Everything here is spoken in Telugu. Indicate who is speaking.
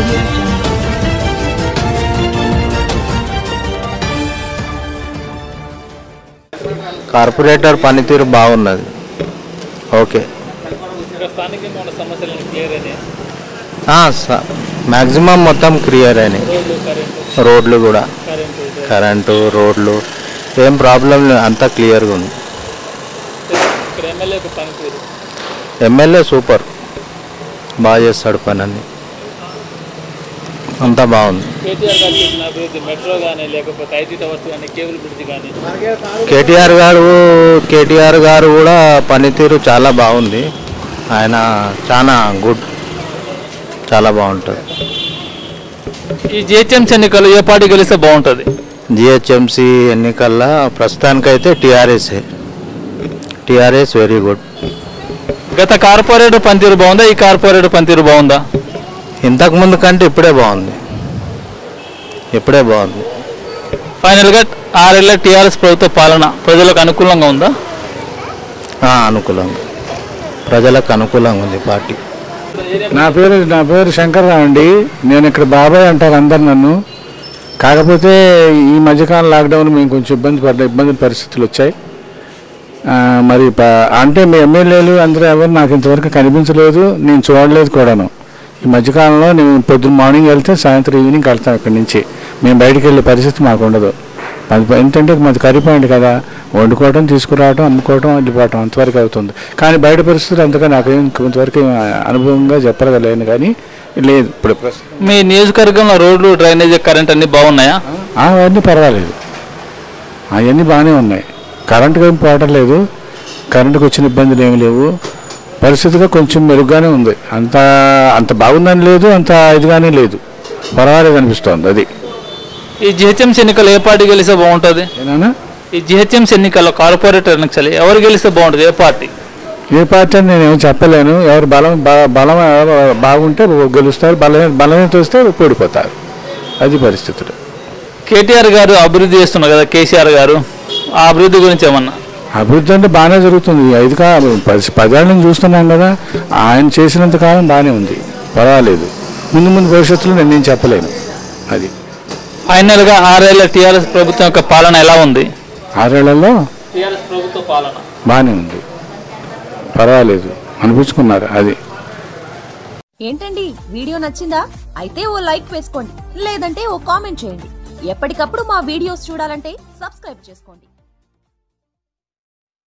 Speaker 1: audio jungle.
Speaker 2: కార్పొరేటర్ పనితీరు బాగున్నది ఓకే
Speaker 3: ఇక్కడ స్థానికంగా ఉన్న సమస్యలను క్లియర్ అని
Speaker 2: మ్యాక్సిమం మొత్తం క్లియర్ అయినాయి
Speaker 3: రోడ్లు కరెంటు
Speaker 2: రోడ్లు కూడా
Speaker 3: కరెంటు
Speaker 2: కరెంటు రోడ్లు ఏం ప్రాబ్లం లేదు అంతా క్లియర్గా ఉంది
Speaker 3: ఇక్కడ ఎమ్మెల్యేకు పనితీరు
Speaker 2: ఎమ్మెల్యే సూపర్ బాగా చేస్తాడు పని అన్ని అంతా బాగుంది
Speaker 3: కేటీఆర్ గారు చేసిన అభివృద్ధి మెట్రో కానీ లేకపోతే ఐటీ టవర్స్ కానీ కేబుల్ బ్రిడ్జ్ కానీ
Speaker 2: కేటీఆర్ గారు కేటీఆర్ గారు కూడా పనితీరు చాలా బాగుంది ఆయన చాలా గుడ్ చాలా బాగుంటుంది
Speaker 3: ఈ జిహెచ్ఎంసీ ఎన్నికలు ఏ పార్టీ గెలిస్తే బాగుంటుంది
Speaker 2: జిహెచ్ఎంసి ఎన్నికల్లో ప్రస్తుతానికైతే టీఆర్ఎస్ఏ టీఆర్ఎస్ వెరీ గుడ్
Speaker 3: గత కార్పొరేటర్ పనితీరు బాగుందా ఈ కార్పొరేటర్ పనితీరు బాగుందా
Speaker 2: ఇంతకు ముందు కంటే ఇప్పుడే బాగుంది ఇప్పుడే బాగుంది
Speaker 3: ఫైనల్గా ఆరేళ్ల టీఆర్ఎస్ ప్రభుత్వ పాలన ప్రజలకు అనుకూలంగా ఉందా
Speaker 2: ఆ, అనుకూలంగా ప్రజలకు అనుకూలంగా ఉంది పార్టీ
Speaker 4: నా పేరు నా పేరు శంకర్రావు అండి నేను ఇక్కడ బాబాయ్ అంటారు అందరు నన్ను కాకపోతే ఈ మధ్యకాలం లాక్డౌన్ మేము కొంచెం ఇబ్బంది పడ్డ ఇబ్బంది పరిస్థితులు వచ్చాయి ఆ, మరి ప- అంటే మీ ఎమ్మెల్యేలు అందరూ ఎవరు నాకు ఇంతవరకు కనిపించలేదు నేను చూడలేదు కూడాను ఈ మధ్యకాలంలో నేను పొద్దున్న మార్నింగ్ వెళ్తే సాయంత్రం ఈవినింగ్ వెళ్తాం ఇక్కడి నుంచి మేము బయటికి వెళ్ళే పరిస్థితి మాకు ఉండదు అది ఏంటంటే మాది కర్రీ పాయింట్ కదా వండుకోవడం తీసుకురావడం అమ్ముకోవడం వెళ్ళిపోవడం అంతవరకు అవుతుంది కానీ బయట పరిస్థితులు అంతగా నాకేం కొంతవరకు ఏం అనుభవంగా చెప్పగలేను కానీ లేదు ఇప్పుడు ప్రస్తుతం
Speaker 3: మీ నియోజకవర్గంలో రోడ్లు డ్రైనేజ్ కరెంట్ అన్ని బాగున్నాయా
Speaker 4: ఆ, అవన్నీ పర్వాలేదు అవన్నీ బాగానే ఉన్నాయి కరెంటుకి ఏం పోవటం లేదు కరెంటుకి వచ్చిన ఇబ్బందులు ఏమి లేవు పరిస్థితిగా కొంచెం మెరుగ్గానే ఉంది అంత అంత బాగుందని లేదు అంత ఇదిగానే లేదు పర్వాలేదు అనిపిస్తోంది అది
Speaker 3: ఈ జిహెచ్ఎంసీ ఎన్నికలు ఏ పార్టీ గెలిస్తే బాగుంటుంది
Speaker 4: ఏనా
Speaker 3: ఈ జిహెచ్ఎంసీ ఎన్నికల్లో కార్పొరేటర్ ఎన్నికలు ఎవరు గెలిస్తే బాగుంటుంది ఏ పార్టీ
Speaker 4: ఏ పార్టీ అని నేనేం చెప్పలేను ఎవరు బలం బా- బలం ఎవరు బాగుంటే గెలుస్తారు బలహీన బలహీనత వస్తే ఓడిపోతారు అది పరిస్థితులు
Speaker 3: కేటీఆర్ గారు అభివృద్ధి చేస్తున్నారు కదా కేసీఆర్ గారు ఆ అభివృద్ధి గురించి ఏమన్నా
Speaker 4: అభివృద్ధి అంటే బాగానే జరుగుతుంది ఈ ఐదు కా పది పదేళ్ళ నుంచి చూస్తున్నాం కదా ఆయన చేసినంత కాలం బాగానే ఉంది పర్వాలేదు ముందు ముందు భవిష్యత్తులో నేను నేను చెప్పలేను అది
Speaker 3: ఫైనల్గా ఆరేళ్ల టీఆర్ఎస్ ప్రభుత్వం యొక్క పాలన ఎలా ఉంది
Speaker 4: ఆరేళ్లలో
Speaker 3: టీఆర్ఎస్ ప్రభుత్వ పాలన
Speaker 4: బాగానే ఉంది పర్వాలేదు అనిపించుకున్నారు అది
Speaker 5: ఏంటండి వీడియో నచ్చిందా అయితే ఓ లైక్ వేసుకోండి లేదంటే ఓ కామెంట్ చేయండి ఎప్పటికప్పుడు మా వీడియోస్ చూడాలంటే సబ్స్క్రైబ్ చేసుకోండి